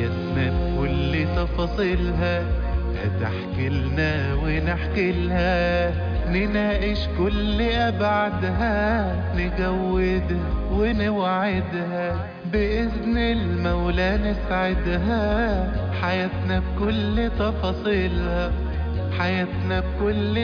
حياتنا بكل تفاصيلها هتحكي لنا ونحكي لها نناقش كل أبعادها نجودها ونوعدها بإذن المولى نسعدها حياتنا بكل تفاصيلها حياتنا بكل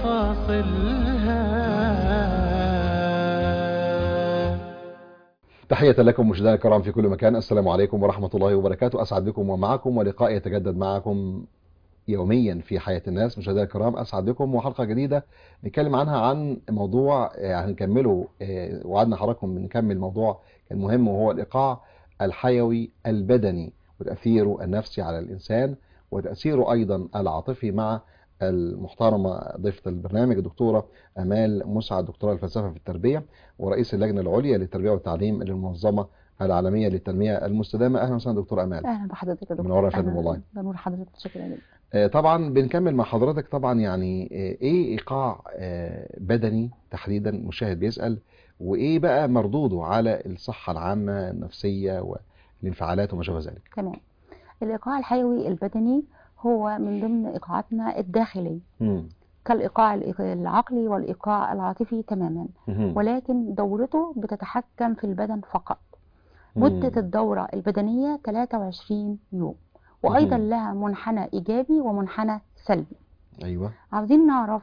تفاصيلها تحية لكم مشاهدينا الكرام في كل مكان السلام عليكم ورحمة الله وبركاته أسعد بكم ومعكم ولقاء يتجدد معكم يوميا في حياة الناس مشاهدينا الكرام أسعد بكم وحلقة جديدة نتكلم عنها عن موضوع آه، هنكمله آه، وعدنا حضراتكم بنكمل موضوع كان مهم وهو الإيقاع الحيوي البدني وتأثيره النفسي على الإنسان وتأثيره أيضا العاطفي مع المحترمة ضيفة البرنامج الدكتورة أمال مسعد دكتوراه الفلسفة في التربية ورئيس اللجنة العليا للتربية والتعليم للمنظمة العالمية للتنمية المستدامة أهلا وسهلا دكتور أمال اهلا بحضرتك يا دكتور منورة يا فندم أهلاً. والله. بنور حضرتك شكرا جدا آه، طبعا بنكمل مع حضرتك طبعا يعني آه، ايه ايقاع آه، بدني تحديدا مشاهد بيسأل وايه بقى مردوده على الصحة العامة النفسية والانفعالات وما شابه ذلك تمام الايقاع الحيوي البدني هو من ضمن ايقاعاتنا الداخلي مم. كالايقاع الإيق- العقلي والايقاع العاطفي تماما مهم. ولكن دورته بتتحكم في البدن فقط مم. مدة الدورة البدنية 23 يوم وأيضا مهم. لها منحنى إيجابي ومنحنى سلبي ايوه عاوزين نعرف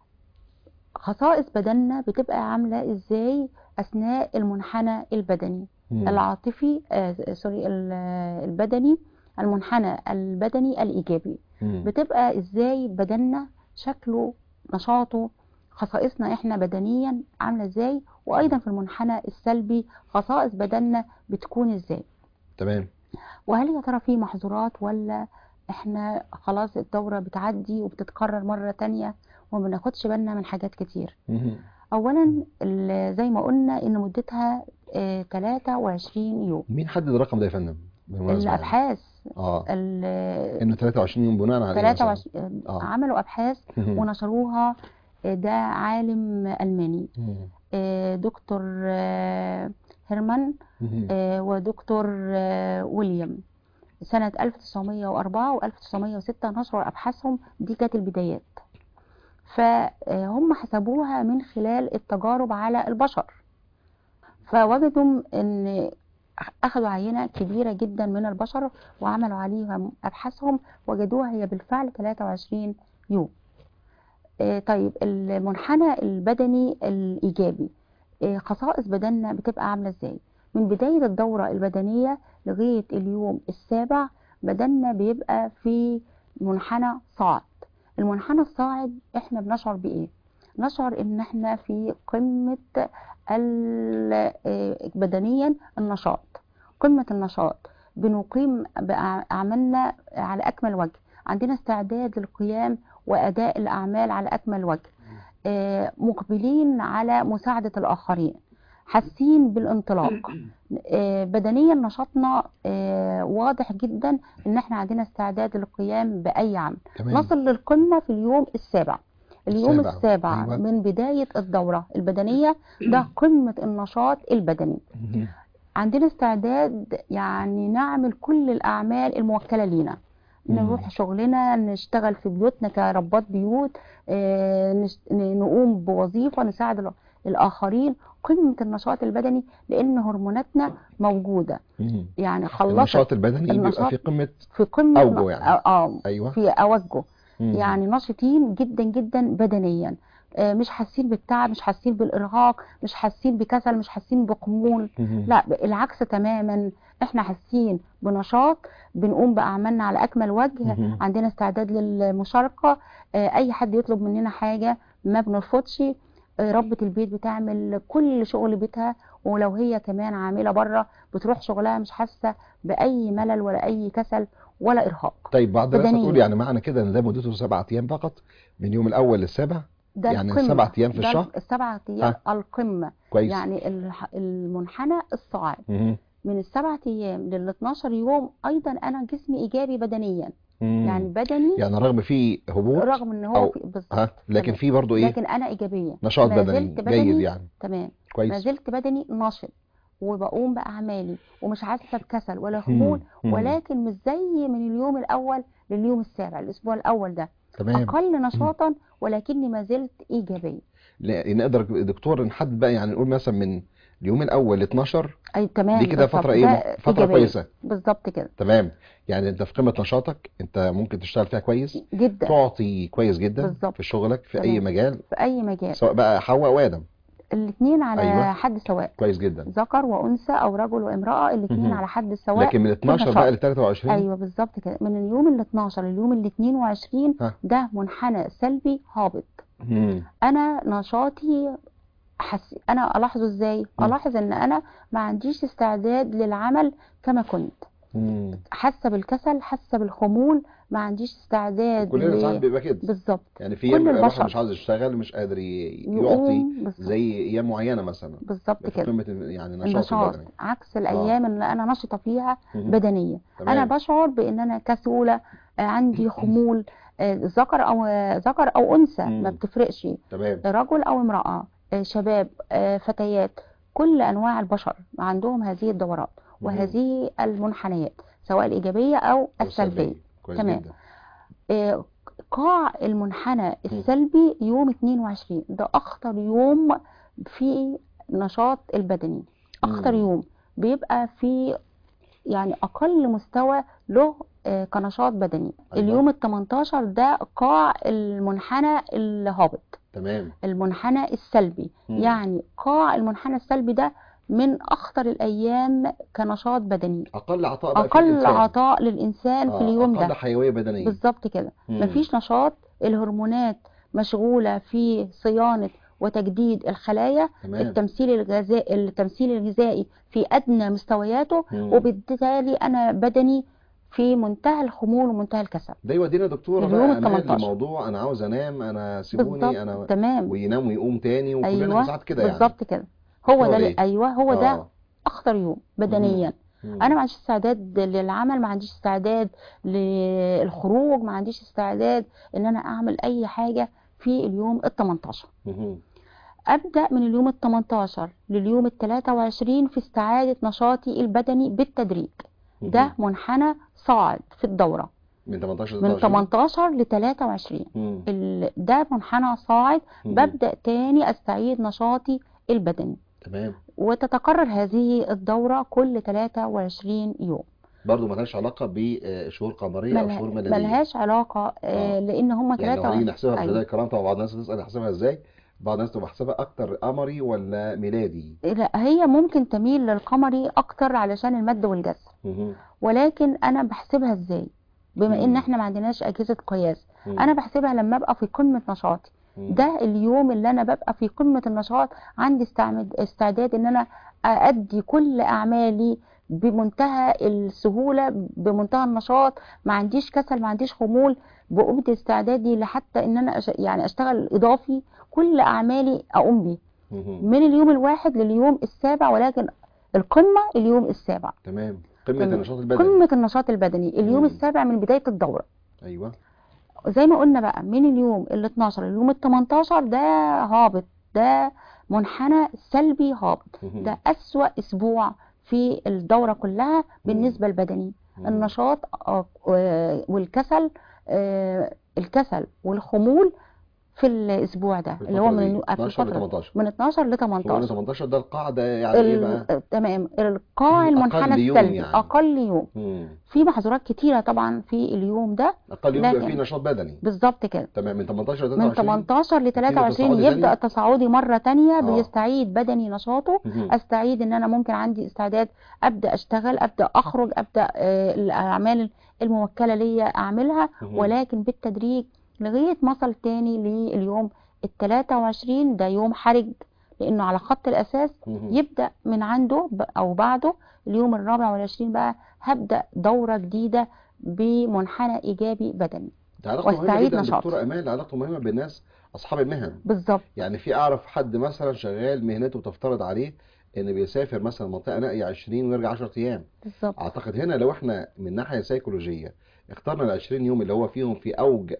خصائص بدننا بتبقى عاملة إزاي أثناء المنحنى البدني مم. العاطفي آه سوري ال- آه، البدني المنحنى البدني الإيجابي مم. بتبقى إزاي بدننا شكله نشاطه خصائصنا إحنا بدنيا عاملة إزاي وأيضا في المنحنى السلبي خصائص بدننا بتكون إزاي تمام وهل يا ترى في محظورات ولا إحنا خلاص الدورة بتعدي وبتتكرر مرة تانية وما بناخدش بالنا من حاجات كتير مهم. أولا ال- زي ما قلنا إن مدتها آه، 23 يوم مين حدد الرقم ده يا فندم بالمناسبة يعني؟ الأبحاث اه ال انه 23 يوم بناء على ايه مثلا؟ 23 آه. عملوا أبحاث مهم. ونشروها آه، ده عالم ألماني مم. آه، دكتور آه، هيرمان مهم. آه، ودكتور آه، ويليام سنة 1904 و 1906 نشروا أبحاثهم دي كانت البدايات فهم حسبوها من خلال التجارب على البشر فوجدوا ان اخذوا عينة كبيرة جدا من البشر وعملوا عليها ابحاثهم وجدوها هي بالفعل 23 يوم آه، طيب المنحنى البدني الايجابي آه، خصائص بدننا بتبقى عاملة ازاي من بداية الدورة البدنية لغاية اليوم السابع بدننا بيبقى في منحنى صاعد المنحنى الصاعد احنا بنشعر بايه نشعر ان احنا في قمة ال- آه، بدنيا النشاط قمة النشاط بنقيم بأعمالنا على أكمل وجه عندنا استعداد للقيام وأداء الأعمال على أكمل وجه آه، مقبلين على مساعدة الآخرين حاسين بالانطلاق آه، بدنيا نشاطنا آه، واضح جدا ان احنا عندنا استعداد للقيام بأي عمل تمام نصل للقمة في اليوم السابع اليوم السابع. السابع أيوة. من بداية الدورة البدنية ده قمة النشاط البدني مهم. عندنا استعداد يعني نعمل كل الأعمال الموكلة لينا مم. نروح شغلنا نشتغل في بيوتنا كربات بيوت آه، نش- ن- نقوم بوظيفة نساعد ال- الآخرين قمة النشاط البدني لأن هرموناتنا موجودة مهم. يعني خلصت النشاط البدني بيبقى النشاط في قمة في قمة أوجه يعني. آه آه، ايوه في أوجه مم. يعني نشيطين جدا جدا بدنيا آه، مش حاسين بالتعب مش حاسين بالإرهاق مش حاسين بكسل مش حاسين بخمول مهم. لا العكس تماما احنا حاسين بنشاط بنقوم بأعمالنا على أكمل وجه مهم. عندنا استعداد للمشاركة آه، أي حد يطلب مننا حاجة ما بنرفضش آه، ربة البيت بتعمل كل شغل بيتها ولو هي كمان عاملة بره بتروح شغلها مش حاسة بأي ملل ولا أي كسل ولا إرهاق طيب بعض الناس بدنيا. هتقول يعني معنى كده ان ده مدته سبعة ايام فقط من يوم الاول للسابع ده يعني القمة سبعة أيام في ده الشهر؟ السبعة أيام القمة كويس يعني الح- المنحنى الصاعد مهم. من السبعة أيام لل 12 يوم أيضا أنا جسمي إيجابي بدنيا مم. يعني بدني يعني رغم في هبوط رغم إن هو أو في بالظبط ها لكن تمام. في برضو ايه لكن أنا إيجابية نشاط ما بدني زلت جيد بدني يعني تمام ما كويس زلت بدني نشط وبقوم باعمالي ومش حاسه بكسل ولا خمول مم. ولكن مش زي من اليوم الاول لليوم السابع الاسبوع الاول ده تمام اقل نشاطا ولكني ما زلت ايجابيه لا نقدر دكتور نحدد بقى يعني نقول مثلا من اليوم الاول ل 12 اي تمام دي كده بالظبط. فتره ايه ده فتره إيجابية. كويسه بالظبط كده تمام يعني انت في قمه نشاطك انت ممكن تشتغل فيها كويس جدا تعطي كويس جدا بالظبط. في شغلك في اي تمام. مجال في اي مجال سواء بقى حواء وادم الاثنين على أيوة. حد سواء كويس جدا ذكر وانثى او رجل وامراه الاثنين مهم. على حد سواء لكن من 12 نشاط. بقى ل 23 ايوه بالظبط كده من اليوم ال 12 لليوم ال 22 ها. ده منحنى سلبي هابط مم. انا نشاطي حس... انا الاحظه ازاي مم. الاحظ ان انا ما عنديش استعداد للعمل كما كنت مم. حاسه بالكسل حاسه بالخمول ما عنديش استعداد كلنا ساعات ل- بيبقى كده بالظبط يعني في كل ايام بيبقى الواحد البشر. مش عاوز يشتغل مش قادر ي- يعطي يقوم بالظبط زي ايام معينه مثلا بالظبط في كده قمه يعني نشاط النشاط البدني عكس الايام اللي انا نشطه فيها مهم. بدنيا انا تمام بشعر بان انا كسوله آه، عندي خمول آه، ذكر او آه، ذكر او انثى ما مم. بتفرقش تمام رجل او امراه آه، شباب آه، فتيات كل انواع البشر عندهم هذه الدورات مهم. وهذه المنحنيات سواء الايجابيه او أو السلبيه كويس تمام. جدا آه، قاع المنحنى السلبي يوم 22 ده اخطر يوم في نشاط البدني اخطر مم. يوم بيبقى في يعني اقل مستوى له آه، كنشاط بدني أيوة. اليوم ال 18 ده قاع المنحنى الهابط تمام المنحنى السلبي مم. يعني قاع المنحنى السلبي ده من اخطر الايام كنشاط بدني اقل عطاء بقى في اقل الإنسان. عطاء للانسان في آه، اليوم اقل ده حيويه بدنيه بالظبط كده مم. مفيش نشاط الهرمونات مشغولة في صيانة وتجديد الخلايا تمام التمثيل الغذائي التمثيل الغذائي في أدنى مستوياته مم. وبالتالي أنا بدني في منتهى الخمول ومنتهى الكسل ده يودينا دكتوره اليوم بقى ال امان 18. لموضوع انا عاوز انام انا سيبوني انا بالظبط تمام وينام ويقوم تاني وكلنا أيوه ساعات كده يعني بالظبط كده هو هو ده ده اللي- إيه؟ أيوه هو ده آه. أخطر يوم بدنيا مم. انا ما عنديش استعداد للعمل ما عنديش استعداد للخروج ما عنديش استعداد ان انا اعمل اي حاجه في اليوم ال 18 مم. ابدا من اليوم ال 18 لليوم ال 23 في استعاده نشاطي البدني بالتدريج مم. ده منحنى صاعد في الدوره من 18 ل من 23 18 ل 23 مم. ال- ده منحنى صاعد مم. ببدا تاني استعيد نشاطي البدني تمام وتتكرر هذه الدوره كل 23 يوم برضه ملهاش علاقه بشهور قمريه او مل- شهور ميلاديه ملهاش علاقة آه، آه. لان هم يعني لو هنيجي ثلاثة نحسبها في أيوة. بدايه الكلام طبعا بعض الناس تسال نحسبها ازاي بعض الناس تبقى حسابها اكتر قمري ولا ميلادي لا هي ممكن تميل للقمري اكتر علشان المد والجزر مهم. ولكن انا بحسبها ازاي بما ان مم. احنا ما عندناش اجهزة قياس مم. انا بحسبها لما ابقى في قمة نشاطي مم. ده اليوم اللي انا ببقى في قمة النشاط عندي استعمد استعداد ان انا أأدي كل أعمالي بمنتهى السهولة بمنتهى النشاط ما عنديش كسل ما عنديش خمول بقوة استعدادي لحتى ان انا أش... يعني اشتغل اضافي كل اعمالي اقوم بيه مهم. من اليوم الواحد لليوم السابع ولكن القمة اليوم السابع تمام قمه تمام. النشاط البدني قمة النشاط البدني اليوم مم. السابع من بداية الدورة ايوه زي ما قلنا بقى من اليوم ال 12 لليوم ال 18 ده هابط ده منحنى سلبي هابط مهم. ده أسوأ أسبوع في الدورة كلها بالنسبة للبدني مم. النشاط آه، آه، والكسل آه، الكسل والخمول في الأسبوع ده في اللي هو الفترة من دي، في 12 ل الفترة دي. 18 من 12 ل هو 18 18 ده القاعده يعني ايه بقى ال- تمام القاع أقل المنحنى يوم السلبي يعني. أقل يوم مم. في محظورات كتيرة طبعا في اليوم ده اقل يوم بيبقى لكن- فيه نشاط بدني بالظبط كده تمام من 18 ل من 23 18 ل 23 تصاعدي يبدأ تاني؟ التصاعدي مرة تانية آه. بيستعيد بدني نشاطه مهم. استعيد ان انا ممكن عندي استعداد ابدا اشتغل ابدا اخرج ابدا آه، الاعمال الموكله ليا اعملها مهم. ولكن بالتدريج لغايه ما اصل تاني لليوم ال 23 ده يوم حرج لانه على خط الاساس مهم. يبدا من عنده ب- او بعده اليوم الرابع والعشرين بقى هبدا دوره جديده بمنحنى ايجابي بدني ده علاقته مهمه واستعيد جدا نشاطه. دكتوره امان علاقته مهمه بالناس اصحاب المهن بالظبط يعني في اعرف حد مثلا شغال مهنته بتفترض عليه ان بيسافر مثلا منطقه نائيه 20 ويرجع 10 ايام بالظبط اعتقد هنا لو احنا من ناحيه سيكولوجيه اخترنا ال 20 يوم اللي هو فيهم في اوج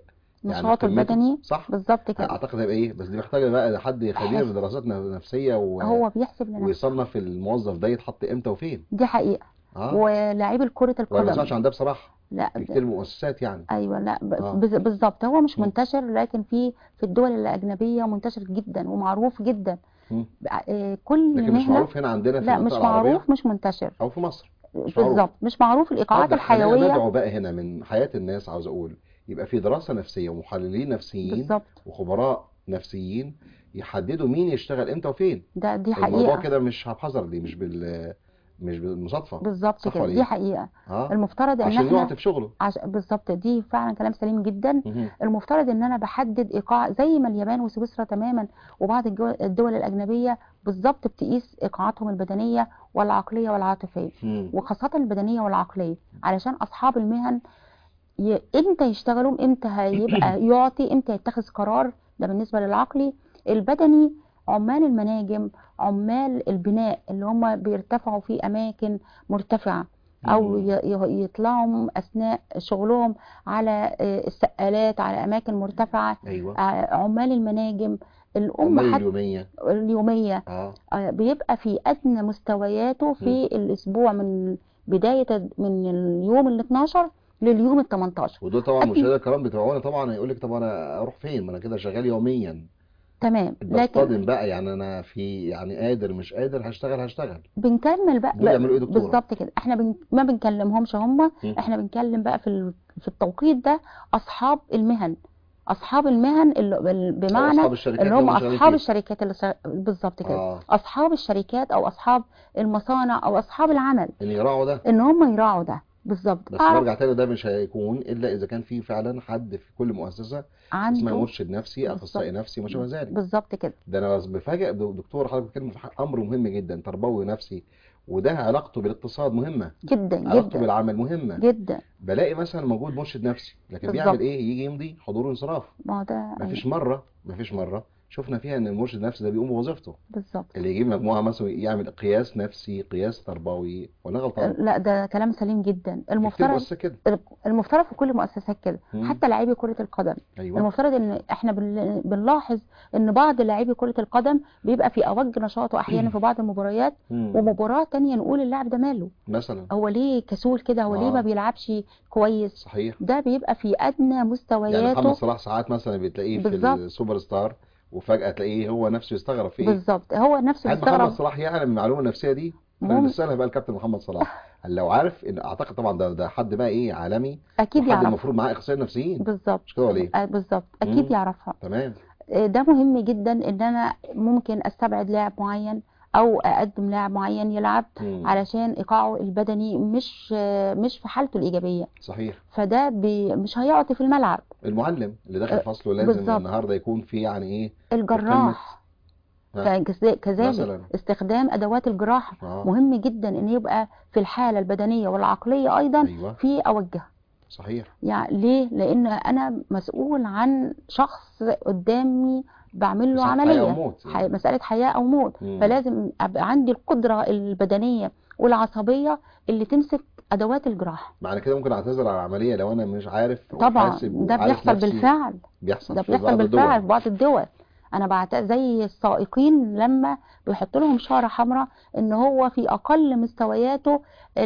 نشاطه قيمته. البدني صح بالظبط كده اعتقد هيبقى ايه بس دي محتاجه بقى حد خبير حس- بدراسات نفسيه و... هو بيحسب لنفسه ويصنف الموظف ده يتحط امتى وفين دي حقيقة اه ولاعيب كرة وانا ما القدم بسمعش عن ده بصراحه لا في كتير مؤسسات يعني ايوه لا ب- آه. بز- بالظبط هو مش مم. منتشر لكن في في الدول الاجنبيه منتشر جدا ومعروف جدا مم. آه، كل لكن مش مهنه معروف هنا عندنا في لا مش المنطقه العربيه معروف مش منتشر او في مصر مش معروف. بالظبط مش معروف الايقاعات طب احنا الحيويه ندعو بقى هنا من حياه الناس عاوز اقول يبقى في دراسه نفسيه ومحللين نفسيين بالظبط وخبراء نفسيين يحددوا مين يشتغل امتى وفين ده دي الموضوع حقيقه كده مش haphazardly مش بال مش بالمصادفه بالظبط صح كده ولا دي إيه؟ حقيقه اه المفترض ان عشان احنا يعطي في شغله عش... بالظبط دي فعلا كلام سليم جدا مهم. المفترض ان انا بحدد ايقاع زي ما اليابان وسويسرا تماما وبعض الجو- الدول الاجنبيه بالظبط بتقيس ايقاعاتهم البدنيه والعقليه والعاطفيه مم. وخاصة البدنية والعقلية علشان أصحاب المهن ي... امتى يشتغلوا امتى هيبقى يعطي امتى يتخذ قرار ده بالنسبة للعقلي البدني عمال المناجم عمال البناء اللي هم بيرتفعوا في أماكن مرتفعة أو مم. ي... ي- يطلعوا أثناء شغلهم على آه، السقالات على أماكن مرتفعة ايوه آه، عمال المناجم الأم عمال حتى اليوميه اليومية اه آه، بيبقى في أدنى مستوياته في الأسبوع من بداية من اليوم ال 12 لليوم ال 18 ودول طبعا أكيد. مشاهدة الكرام بتوعونا طبعا هيقول لك طب انا اروح فين ما انا كده شغال يوميا تمام لكن بصطدم بقى يعني انا في يعني قادر مش قادر هشتغل هشتغل بنكمل بقى دول يعملوا ايه دكتورة؟ بالظبط كده احنا بن... ما بنكلمهمش هم مم. احنا بنكلم بقى في ال... في التوقيت ده أصحاب المهن أصحاب المهن اللي بال- أو بمعنى اصحاب الشركات اللي هم اللي شغالين أصحاب فيها. الشركات اللي شغ- بالظبط كده اه أصحاب الشركات أو أصحاب المصانع أو أصحاب العمل ان يراعوا ده إن هم يراعوا ده بالظبط بس أعرف برجع تاني ده مش هيكون الا اذا كان في فعلا حد في كل مؤسسه اسمها عنده مرشد نفسي اخصائي بالظبط. نفسي ما شابه ذلك بالظبط كده ده انا بس بفاجئ دكتور حضرتك بتتكلم في حق- امر مهم جدا تربوي نفسي وده علاقته بالاقتصاد مهمه جدا علاقته جدا بالعمل مهمه جدا بلاقي مثلا موجود مرشد نفسي لكن بالظبط. بيعمل ايه يجي يمضي حضور وانصراف ما هو ده ما فيش مره ما فيش مره شفنا فيها ان المرشد النفسي ده بيقوم بوظيفته بالظبط اللي يجيب مجموعه مثلا يعمل قياس نفسي قياس تربوي ولا غلطان لا ده كلام سليم جدا كتير المفترض مؤسسات كده المفترض في كل المؤسسات كده مم. حتى لاعبي كرة القدم ايوه المفترض ان احنا بن- بنلاحظ ان بعض لاعبي كرة القدم بيبقى في اوج نشاطه احيانا في بعض المباريات مم. ومباراة تانية نقول اللاعب ده ماله مثلا هو ليه كسول كده هو ليه آه. ما بيلعبش كويس صحيح ده بيبقى في ادنى يعني محمد مستوياته صلاح ساعات مثلا بتلاقيه في بالظبط. السوبر ستار وفجأة تلاقيه هو نفسه يستغرب في ايه بالظبط هو نفسه هل محمد بيستغرب صلاح يعلم المعلومة النفسية دي مم. نسألها بقى الكابتن محمد صلاح هل لو عارف ان اعتقد طبعا ده ده حد بقى ايه عالمي اكيد وحد يعرف المفروض معاه اخصائيين نفسيين بالظبط مش كده ولا ايه آه، بالظبط اكيد مم. يعرفها تمام ده مهم جدا ان انا ممكن استبعد لاعب معين او اقدم لاعب معين يلعب مم. علشان ايقاعه البدني مش مش في حالته الايجابيه صحيح فده بي مش هيعطي في الملعب المعلم اللي داخل أه، فصله لازم بالظبط. النهارده يكون في يعني ايه الجراح ها. فكذا- كذلك مثلا استخدام ادوات الجراحه اه مهم جدا ان يبقى في الحاله البدنيه والعقليه ايضا ايوه في اوجه صحيح يعني ليه لان انا مسؤول عن شخص قدامي بعمل له مسألة حياة عمليه وموت حي- مساله حياه او موت مم. فلازم ابقى عندي القدره البدنيه والعصبيه اللي تمسك ادوات الجراحه معنى كده ممكن اعتذر عن العملية لو انا مش عارف طبعا وحاسب ده وعارف بيحصل نفسي. بالفعل بيحصل ده في بيحصل بعض بالفعل الدول في بعض الدول انا بعت زي السائقين لما بيحط لهم شاره حمراء ان هو في اقل مستوياته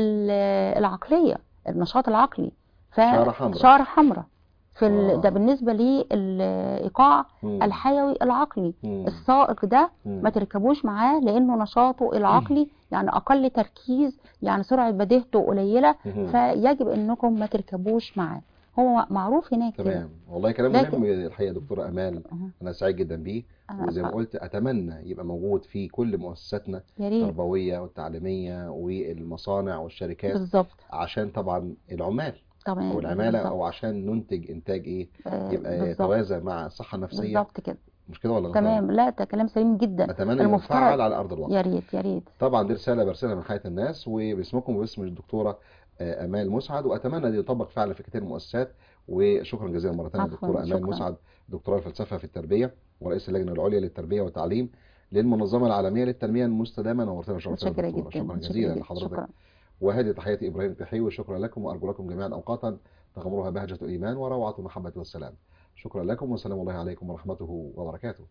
ال- العقليه النشاط العقلي ف شارة حمراء. شاره حمراء في ال... آه. ده بالنسبه للايقاع مم. الحيوي العقلي مم. السائق ده مم. ما تركبوش معاه لانه نشاطه العقلي يعني اقل تركيز يعني سرعه بديهته قليله مم. فيجب انكم ما تركبوش معاه هو معروف هناك كده تمام والله كلام لكن- مهم الحقيقة دكتورة أمال أها. أنا سعيد جدا بيه أنا وزي ما أسعد. قلت أتمنى يبقى موجود في كل مؤسساتنا يا ريت التربوية والتعليمية والمصانع والشركات بالظبط عشان طبعا العمال تمام أو العمالة بالظبط. أو عشان ننتج إنتاج إيه آه، يبقى بالظبط يتوازى مع الصحة النفسية بالظبط كده مش كده ولا غلطان؟ تمام لا ده كلام سليم جدا أتمنى يبقى المفترض- مفعل على أرض الواقع يا ريت يا ريت طبعا دي رسالة برسلها من حياة الناس وباسمكم وباسم الدكتورة آه، أمال مسعد وأتمنى دي يطبق فعلا في كتير من المؤسسات وشكرا جزيلا مرة ثانية عفواً، دكتورة أمال شكراً. مسعد دكتوراه الفلسفة في التربية ورئيس اللجنة العليا للتربية والتعليم للمنظمة العالمية للتنمية المستدامة نورتنا وشرفتنا متشكرة دكتورة جدا شكرا متشكرة جزيلا جدا لحضرتك شكرا وهذه تحياتي إبراهيم التحيوي وشكرا لكم وأرجو لكم جميعا أوقاتا تغمرها بهجة الإيمان وروعة المحبة والسلام شكرا لكم والسلام الله عليكم ورحمته وبركاته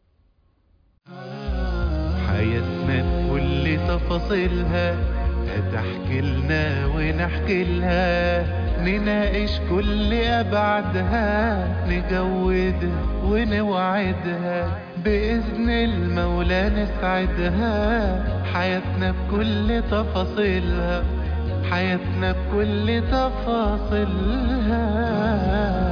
حياتنا بكل تفاصيلها هتحكي لنا ونحكي لها نناقش كل أبعادها نجودها ونوعدها بإذن المولى نسعدها حياتنا بكل تفاصيلها حياتنا بكل تفاصيلها